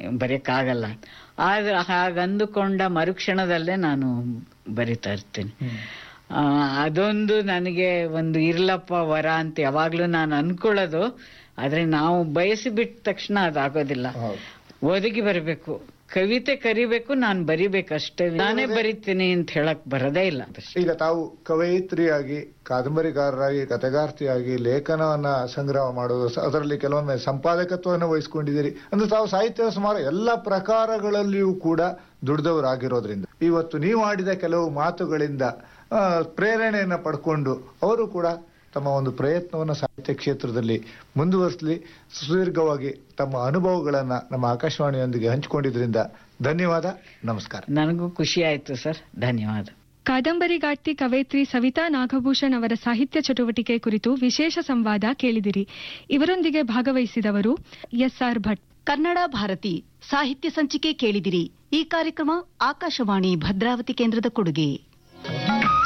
ಬರೆಯಕ್ಕಾಗಲ್ಲ ಆದ್ರೆ ಹಾಗಂದುಕೊಂಡ ಮರುಕ್ಷಣದಲ್ಲೇ ನಾನು ಬರಿತಾ ಇರ್ತೀನಿ ಆ, ಅದೊಂದು ನನಗೆ ಒಂದು ಇರ್ಲಪ್ಪ ವರ ಅಂತ ಯಾವಾಗ್ಲೂ ನಾನು ಅನ್ಕೊಳ್ಳೋದು ಆದ್ರೆ ನಾವು ಬಯಸಿ ಬಿಟ್ಟ ತಕ್ಷಣ ಅದಾಗೋದಿಲ್ಲ ಹೌದು. ಒದಗಿ ಬರಬೇಕು ಕವಿತೆ ಕರಿಬೇಕು ನಾನು ಬರಿಬೇಕಷ್ಟೇ ನಾನೇ ಬರಿತೀನಿ ಅಂತ ಹೇಳಕ್ ಬರೋದೇ ಇಲ್ಲ ಈಗ ತಾವು ಕವಯಿತ್ರಿಯಾಗಿ ಕಾದಂಬರಿಕಾರರಾಗಿ ಕಥೆಗಾರ್ತಿಯಾಗಿ ಲೇಖನವನ್ನ ಸಂಗ್ರಹ ಮಾಡುವುದು ಸ- ಅದರಲ್ಲಿ ಕೆಲವೊಮ್ಮೆ ಸಂಪಾದಕತ್ವವನ್ನು ವಹಿಸಿಕೊಂಡಿದ್ದೀರಿ ಅಂದ್ರೆ ತಾವು ಸಾಹಿತ್ಯದ ಸುಮಾರು ಎಲ್ಲ ಪ್ರಕಾರಗಳಲ್ಲಿಯೂ ಕೂಡ ದುಡಿದವರಾಗಿರೋದ್ರಿಂದ ಇವತ್ತು ನೀವು ಆಡಿದ ಕೆಲವು ಮಾತುಗಳಿಂದ ಆ, ಪ್ರೇರಣೆಯನ್ನ ಪಡ್ಕೊಂಡು ಅವರು ಕೂಡ ತಮ್ಮ ಒಂದು ಪ್ರಯತ್ನವನ್ನು ಸಾಹಿತ್ಯ ಕ್ಷೇತ್ರದಲ್ಲಿ ಮುಂದುವರಿಸಲಿ ಸುದೀರ್ಘವಾಗಿ ತಮ್ಮ ಅನುಭವಗಳನ್ನ ನಮ್ಮ ಆಕಾಶವಾಣಿಯೊಂದಿಗೆ ಹಂಚಿಕೊಂಡಿದ್ರಿಂದ ಧನ್ಯವಾದ ನಮಸ್ಕಾರ ನನಗೂ ಖುಷಿ ಆಯ್ತು ಸರ್ ಧನ್ಯವಾದ ಕಾದಂಬರಿಗಾರ್ತಿ ಕವಯಿತ್ರಿ ಸವಿತಾ ನಾಗಭೂಷಣ್ ಅವರ ಸಾಹಿತ್ಯ ಚಟುವಟಿಕೆ ಕುರಿತು ವಿಶೇಷ ಸಂವಾದ ಕೇಳಿದಿರಿ ಇವರೊಂದಿಗೆ ಭಾಗವಹಿಸಿದವರು ಎಸ್ಆರ್ ಭಟ್ ಕನ್ನಡ ಭಾರತಿ ಸಾಹಿತ್ಯ ಸಂಚಿಕೆ ಕೇಳಿದಿರಿ ಈ ಕಾರ್ಯಕ್ರಮ ಆಕಾಶವಾಣಿ ಭದ್ರಾವತಿ ಕೇಂದ್ರದ ಕೊಡುಗೆ